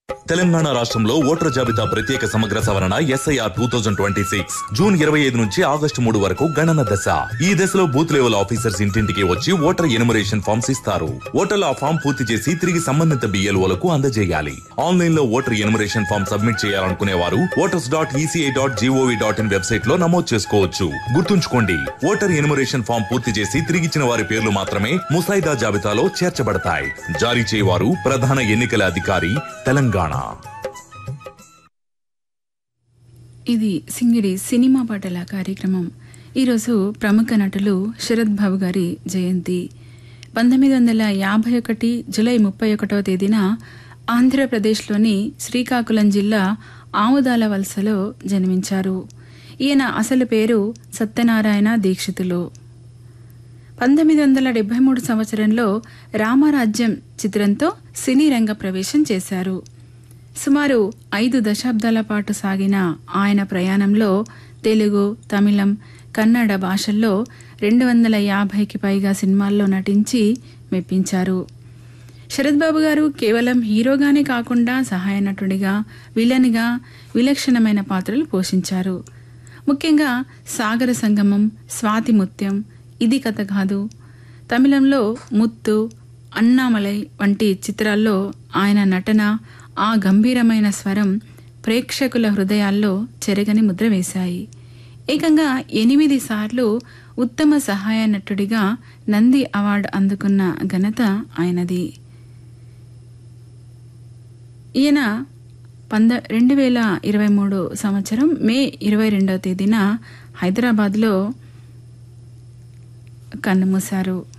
తెలంగాణ రాష్ట్రంలో ఓటర్ జాబితా ప్రత్యేక సమగ్ర సవరణ SIR two thousand twenty six June ఇరవై ఐదు నుంచి ఆగస్టు మూడు వరకు గణన దశ ఈ దశలో బూత్ లెవెల్ ఆఫీసర్స్ ఇంటింటికి వచ్చి ఓటర్ ఎనుమరేషన్ ఫామ్స్ ఇస్తారు ఓటర్లు ఆ ఫామ్ పూర్తి చేసి తిరిగి సంబంధిత బిఎల్ఓలకు అందజేయాలి ఆన్లైన్ లో ఓటర్ ఎనుమరేషన్ ఫామ్ సబ్మిట్ చేయాలనుకునే వారు voters dot ECI dot G O V dot in website లో నమోదు చేసుకోవచ్చు గుర్తుంచుకోండి ఓటర్ ఎనుమరేషన్ ఫామ్ పూర్తి చేసి తిరిగిచ్చిన వారి పేర్లు మాత్రమే ముసాయిదా జాబితాలో చేర్చబడతాయి జారీ చేయవారు ప్రధాన ఎన్నికల అధికారి తెలంగాణ ఇది సింగిడి సినిమా పాటల కార్యక్రమం ఈరోజు ప్రముఖ నటులు శరత్ బాబు గారి జయంతి పంతొమ్మిది వందల యాభై ఒకటి జులై ముప్పై ఒకటవ తేదీన ఆంధ్రప్రదేశ్లోని శ్రీకాకుళం జిల్లా ఆముదాల వలసలో జన్మించారు ఈయన అసలు పేరు సత్యనారాయణ దీక్షితులు పంతొమ్మిది వందల డెబ్బై మూడు సంవత్సరంలో రామరాజ్యం చిత్రంతో సినీ రంగ ప్రవేశం చేశారు సుమారు ఐదు దశాబ్దాల పాటు సాగిన ఆయన ప్రయాణంలో తెలుగు తమిళం కన్నడ భాషల్లో రెండు వందల యాభైకి పైగా సినిమాల్లో నటించి మెప్పించారు శరత్ బాబు గారు కేవలం హీరోగానే కాకుండా సహాయ నటుడిగా విలన్గా విలక్షణమైన పాత్రలు పోషించారు ముఖ్యంగా సాగర సంగమం స్వాతి ముత్యం ఇది కథ కాదు తమిళంలో ముత్తు అన్నామలై వంటి చిత్రాల్లో ఆయన నటన ఆ గంభీరమైన స్వరం ప్రేక్షకుల హృదయాల్లో చెరగని ముద్ర వేశాయి ఏకంగా ఎనిమిది సార్లు ఉత్తమ సహాయ నటుడిగా నంది అవార్డు అందుకున్న ఘనత ఆయనది ఈయన పంద రెండు వేల ఇరవై మూడు సంవత్సరం మే ఇరవై రెండవ తేదీన హైదరాబాద్లో కన్నుమూశారు